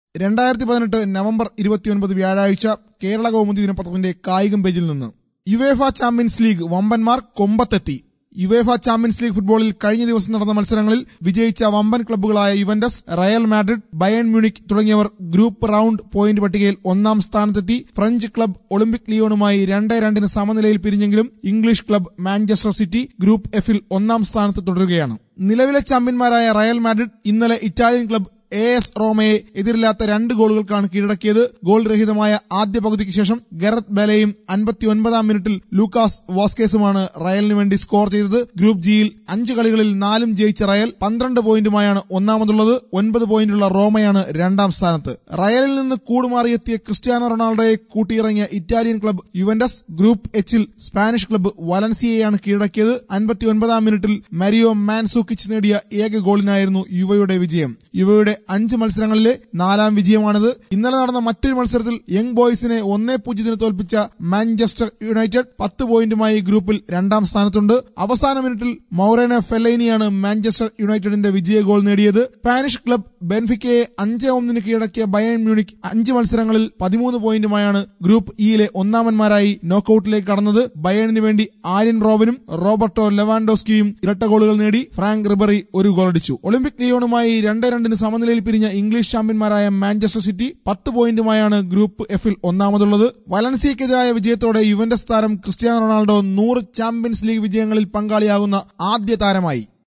രണ്ടായിരത്തി പതിനെട്ട് നവംബർ ഇരുപത്തിയൊൻപത് വ്യാഴാഴ്ച കേരള കൗമുദി ദിനപത്രത്തിന്റെ കായികം പേജിൽ നിന്ന് യുവേഫ ചാമ്പ്യൻസ് ലീഗ് വമ്പന്മാർ കൊമ്പത്തെത്തി യുവേഫ ചാമ്പ്യൻസ് ലീഗ് ഫുട്ബോളിൽ കഴിഞ്ഞ ദിവസം നടന്ന മത്സരങ്ങളിൽ വിജയിച്ച വമ്പൻ ക്ലബ്ബുകളായ Juventus Real Madrid Bayern Munich തുടങ്ങിയവർ ഗ്രൂപ്പ് റൗണ്ട് പോയിന്റ് പട്ടികയിൽ ഒന്നാം സ്ഥാനത്തെത്തി ഫ്രഞ്ച് ക്ലബ് ഒളിമ്പിക് ലിയോണുമായി രണ്ട് രണ്ടിന് സമനിലയിൽ പിരിഞ്ഞെങ്കിലും English club Manchester City group എഫിൽ ഒന്നാം സ്ഥാനത്ത് തുടരുകയാണ് നിലവിലെ ചാമ്പ്യന്മാരായ റയൽ മാഡ്രിഡ് ഇന്നലെ ഇറ്റാലിയൻ ക്ലബ് എ എസ് റോമയെ എതിരില്ലാത്ത രണ്ട് ഗോളുകൾക്കാണ് കീഴടക്കിയത് ഗോൾ രഹിതമായ ആദ്യ പകുതിക്ക് ശേഷം ഗറത്ത് ബെലയും അൻപത്തിയൊൻപതാം മിനിറ്റിൽ ലൂക്കാസ് വാസ്കേസുമാണ് റയലിന് വേണ്ടി സ്കോർ ചെയ്തത് ഗ്രൂപ്പ് ജിയിൽ അഞ്ച് കളികളിൽ നാലും ജയിച്ച റയൽ പന്ത്രണ്ട് പോയിന്റുമായാണ് ഒന്നാമതുള്ളത് ഒൻപത് പോയിന്റുള്ള റോമയാണ് രണ്ടാം സ്ഥാനത്ത് റയലിൽ നിന്ന് കൂടുമാറിയെത്തിയ ക്രിസ്ത്യാനോ റൊണാൾഡോയെ കൂട്ടിയിറങ്ങിയ ഇറ്റാലിയൻ ക്ലബ് യുവന്റസ് ഗ്രൂപ്പ് എച്ചിൽ സ്പാനിഷ് ക്ലബ് വലൻസിയയാണ് കീഴടക്കിയത് അൻപത്തിയൊൻപതാം മിനിറ്റിൽ മരിയോ മാൻസൂക്കിച്ച് നേടിയ ഏക ഗോളിനായിരുന്നു യുവയുടെ വിജയം യുവയുടെ അഞ്ച് മത്സരങ്ങളിലെ നാലാം വിജയമാണിത് ഇന്നലെ നടന്ന മറ്റൊരു മത്സരത്തിൽ യങ് ബോയ്സിനെ ഒന്നേ പൂജ്യത്തിന് തോൽപ്പിച്ച മാഞ്ചസ്റ്റർ യുണൈറ്റഡ് പത്ത് പോയിന്റുമായി ഗ്രൂപ്പിൽ രണ്ടാം സ്ഥാനത്തുണ്ട് അവസാന മിനിറ്റിൽ മൗറേന ഫെല്ലൈനിയാണ് മാഞ്ചസ്റ്റർ യുണൈറ്റഡിന്റെ വിജയ ഗോൾ നേടിയത് സ്പാനിഷ് ക്ലബ് ബെൻഫിക്കയെ അഞ്ച് ഒന്നിന് കീഴടക്കിയ ബയൺ മ്യൂണിക് അഞ്ച് മത്സരങ്ങളിൽ പതിമൂന്ന് പോയിന്റുമായാണ് ഗ്രൂപ്പ് ഇയിലെ ഒന്നാമന്മാരായി നോക്കൌട്ടിലേക്ക് കടന്നത് ബയണിന് വേണ്ടി ആര്യൻ റോബനും റോബർട്ടോ ലെവാൻഡോസ്കിയും ഇരട്ട ഗോളുകൾ നേടി ഫ്രാങ്ക് റിബറി ഒരു ഗോളടിച്ചു ഒളിമ്പിക് ലിയോണുമായി രണ്ട് രണ്ടിന് സമനിലയിൽ പിരിഞ്ഞ ഇംഗ്ലീഷ് ചാമ്പ്യന്മാരായ മാഞ്ചസ്റ്റർ സിറ്റി പത്ത് പോയിന്റുമായാണ് ഗ്രൂപ്പ് എഫിൽ ഒന്നാമതുള്ളത് വലൻസിയക്കെതിരായ വിജയത്തോടെ യുവന്റസ് താരം ക്രിസ്ത്യാനോ റൊണാൾഡോ നൂറ് ചാമ്പ്യൻസ് ലീഗ് വിജയങ്ങളിൽ പങ്കാളിയാകുന്ന ആദ്യ താരമായി